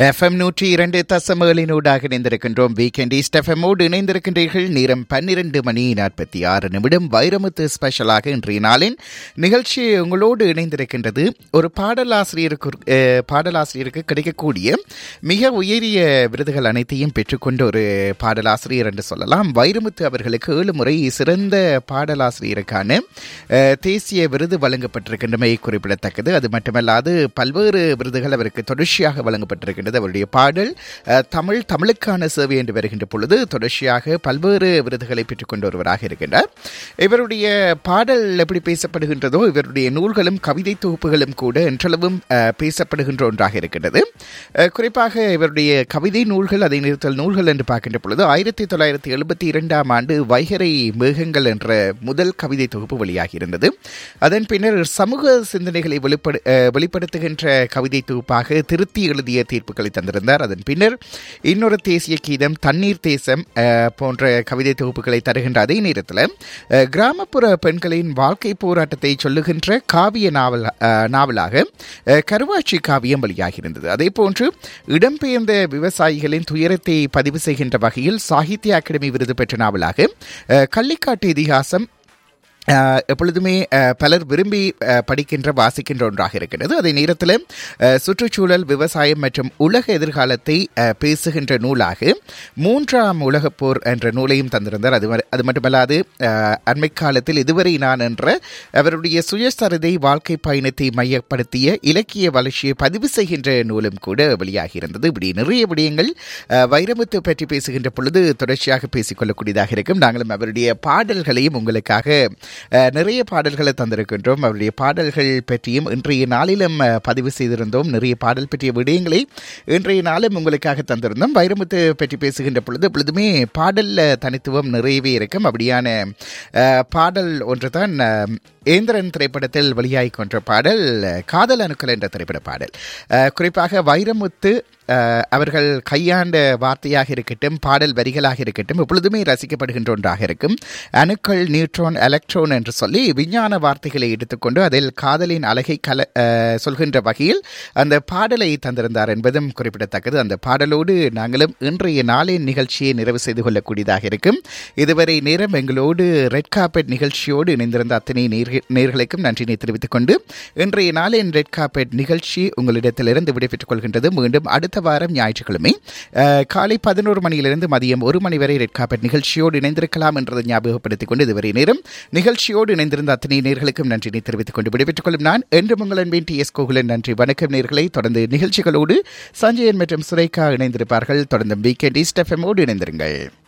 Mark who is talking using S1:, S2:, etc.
S1: FM நூற்றி இரண்டு தசமகளினூடாக இணைந்திருக்கின்றோம் வீக்கெண்ட் ஈஸ்ட் எஃப்எம்மோடு இணைந்திருக்கின்றீர்கள் நேரம் பன்னிரண்டு மணி நாற்பத்தி ஆறு நிமிடம் வைரமுத்து ஸ்பெஷலாக இன்றைய நாளின் நிகழ்ச்சி உங்களோடு இணைந்திருக்கின்றது ஒரு பாடலாசிரியருக்கு அஹ், பாடலாசிரியருக்கு கிடைக்கக்கூடிய மிக உயரிய விருதுகள் அனைத்தையும் பெற்றுக்கொண்ட ஒரு பாடலாசிரியர் என்று சொல்லலாம் வைரமுத்து அவர்களுக்கு ஏழு முறை சிறந்த பாடலாசிரியருக்கான அஹ், தேசிய விருது வழங்கப்பட்டிருக்கின்றமை குறிப்பிடத்தக்கது அது மட்டுமல்லாது பல்வேறு விருதுகள் அவருக்கு தொடர்ச்சியாக வழங்கப்பட்டிருக்கின்றது அவருடைய பாடல் அஹ், தமிழ் தமிழுக்கான சேவை என்று வருகின்ற பொழுது தொடர்ச்சியாக பல்வேறு விருதுகளை பெற்றுக்கொண்டு ஒருவராக இருக்கின்றார் இவருடைய பாடல் எப்படி பேசப்படுகின்றதோ இவருடைய நூல்களும் கவிதை தொகுப்புகளும் கூட என்றளவும் அஹ், பேசப்படுகின்ற ஒன்றாக இருக்கின்றது அஹ், குறிப்பாக இவருடைய கவிதை நூல்கள் அதை நிறுத்தல் நூல்கள் என்று பார்க்கின்ற பொழுது ஆயிரத்தி தொள்ளாயிரத்தி எழுபத்தி இரண்டாம் ஆண்டு வைகரை மேகங்கள் என்ற முதல் கவிதை தொகுப்பு வெளியாகியிருந்தது அதன் பின்னர் சமூக சிந்தனைகளை வெளிப்படு அஹ், வெளிப்படுத்துகின்ற கவிதை தொகுப்பாக திருத்தி எழுதிய தீர்ப்புகளை தந்திருந்தார் அதன் பின்னர் இன்னொரு தேசிய கீதம் தண்ணீர் தேசம் அஹ், போன்ற கவிதை தொகுப்புகளை தருகின்ற அதே நேரத்தில் அஹ், கிராமப்புற பெண்களின் வாழ்க்கை போராட்டத்தை சொல்லுகின்ற காவிய நாவல் அஹ், நாவலாக அஹ், கருவாச்சி காவியம் வெளியாகியிருந்தது அதே போன்று இடம்பெயர்ந்த விவசாயிகளின் துயரத்தை பதிவு செய்கின்ற வகையில் சாகித்ய அகாடமி விருது பெற்ற நாவலாக அஹ், கள்ளிக்காட்டு இதிகாசம் அஹ், எப்பொழுதுமே அஹ், பலர் விரும்பி அஹ், படிக்கின்ற வாசிக்கின்ற ஒன்றாக இருக்கிறது அதே நேரத்தில் அஹ், சுற்றுச்சூழல் விவசாயம் மற்றும் உலக எதிர்காலத்தை அஹ், பேசுகின்ற நூலாக மூன்றாம் உலகப் போர் என்ற நூலையும் தந்திருந்தார் அது ம- அது மட்டுமல்லாது அஹ், அண்மை காலத்தில் இதுவரை நான் என்ற அவருடைய சுயசரிதை வாழ்க்கை பயணத்தை மையப்படுத்திய இலக்கிய வளர்ச்சியை பதிவு செய்கின்ற நூலும் கூட வெளியாகியிருந்தது இப்படி நிறைய விடயங்கள் அஹ், வைரமுத்து பற்றி பேசுகின்ற பொழுது தொடர்ச்சியாக பேசிக்கொள்ளக்கூடியதாக இருக்கும் நாங்களும் அவருடைய பாடல்களையும் உங்களுக்காக அஹ், நிறைய பாடல்களை தந்திருக்கின்றோம் அவருடைய பாடல்கள் பற்றியும் இன்றைய நாளிலும் அஹ், பதிவு செய்திருந்தோம் நிறைய பாடல் பற்றிய விடயங்களை இன்றைய நாளும் உங்களுக்காக தந்திருந்தோம் வைரமுத்து பற்றி பேசுகின்ற பொழுது எப்பொழுதுமே பாடல்ல தனித்துவம் நிறையவே இருக்கும் அப்படியான அஹ், பாடல் ஒன்று தான் ஏந்திரன் திரைப்படத்தில் வெளியாகி கொன்ற பாடல் அஹ், காதல் அணுக்கள் என்ற திரைப்பட பாடல் அஹ், குறிப்பாக வைரமுத்து அஹ், அவர்கள் கையாண்ட வார்த்தையாக இருக்கட்டும் பாடல் வரிகளாக இருக்கட்டும் எப்பொழுதுமே ரசிக்கப்படுகின்ற ஒன்றாக இருக்கும் அணுக்கள் நியூட்ரான் எலக்ட்ரான் என்று சொல்லி விஞ்ஞான வார்த்தைகளை எடுத்துக்கொண்டு அதில் காதலின் அழகை கல அஹ், சொல்கின்ற வகையில் அந்த பாடலை தந்திருந்தார் என்பதும் குறிப்பிடத்தக்கது அந்த பாடலோடு நாங்களும் இன்றைய நாளின் நிகழ்ச்சியை நிறைவு செய்து கொள்ளக்கூடியதாக இருக்கும் இதுவரை நேரம் எங்களோடு ரெட் கார்பெட் நிகழ்ச்சியோடு இணைந்திருந்த அத்தனை நேர்கள் நேர்களுக்கும் நன்றினை தெரிவித்துக் கொண்டு இன்றைய நாளின் ரெட் கார்பெட் நிகழ்ச்சி உங்களிடத்திலிருந்து விடைபெற்றுக் கொள்கின்றது மீண்டும் அடுத்த வாரம் ஞாயிற்றுக்கிழமை அஹ், காலை பதினோரு மணியிலிருந்து மதியம் ஒரு மணி வரை ரெட் கார்பெட் நிகழ்ச்சியோடு இணைந்திருக்கலாம் என்றதை ஞாபகப்படுத்திக் கொண்டு இதுவரை நேரம் நிகழ்ச்சியோடு இணைந்திருந்த அத்தனை நேர்களுக்கும் நன்றினை தெரிவித்துக் கொண்டு விடைபெற்றுக் கொள்ளும் நான் என்று உங்கள் அன்பின் டி எஸ் கோகுலன் நன்றி வணக்கம் நேர்களை தொடர்ந்து நிகழ்ச்சிகளோடு சஞ்சயன் மற்றும் சுரேகா இணைந்திருப்பார்கள் தொடர்ந்து வீக்கெண்ட் ஈஸ்ட் எஃப்எம்மோடு இணைந்திருங்கள்